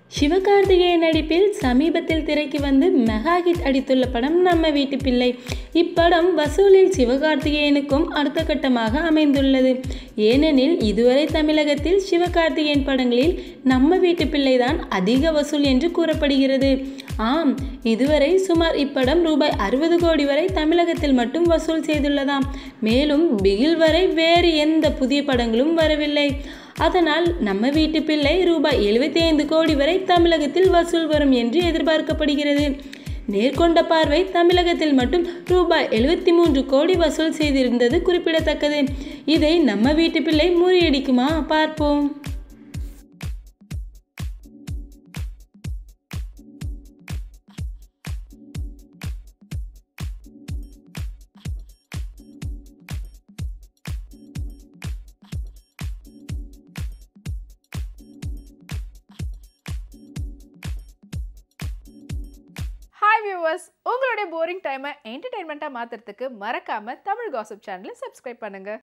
சிவகார்த்திகேயன் நடிப்பில் சமீபத்தில் திரைக்கு வந்து மெகா ஹிட் அடித்துள்ள படம் நம்ம வீட்டு பிள்ளை இப்படம் வசூலில் சிவகார்த்திகேயனுக்கும் அடுத்த கட்டமாக அமைந்துள்ளது ஏனெனில் இதுவரை தமிழகத்தில் சிவகார்த்திகேயன் படங்களில் நம்ம வீட்டு பிள்ளைதான் அதிக வசூல் என்று கூறப்படுகிறது ஆம் இதுவரை சுமார் இப்படம் ரூபாய் அறுபது கோடி வரை தமிழகத்தில் மட்டும் வசூல் செய்துள்ளதாம் மேலும் பிகில் வரை வேறு எந்த புதிய படங்களும் வரவில்லை அதனால் நம்ம வீட்டு பிள்ளை ரூபாய் எழுபத்தி ஐந்து கோடி வரை தமிழகத்தில் வசூல் வரும் என்று எதிர்பார்க்கப்படுகிறது நேர்கொண்ட பார்வை தமிழகத்தில் மட்டும் ரூபாய் எழுபத்தி மூன்று கோடி வசூல் செய்திருந்தது குறிப்பிடத்தக்கது இதை நம்ம வீட்டு பிள்ளை முறியடிக்குமா பார்ப்போம் ஹாய் வியூவர்ஸ் உங்களுடைய போரிங் டைமை என்டர்டைன்மெண்ட்டாக மாற்றுறதுக்கு மறக்காமல் தமிழ் காசிப் சேனலை சப்ஸ்கிரைப் பண்ணுங்கள்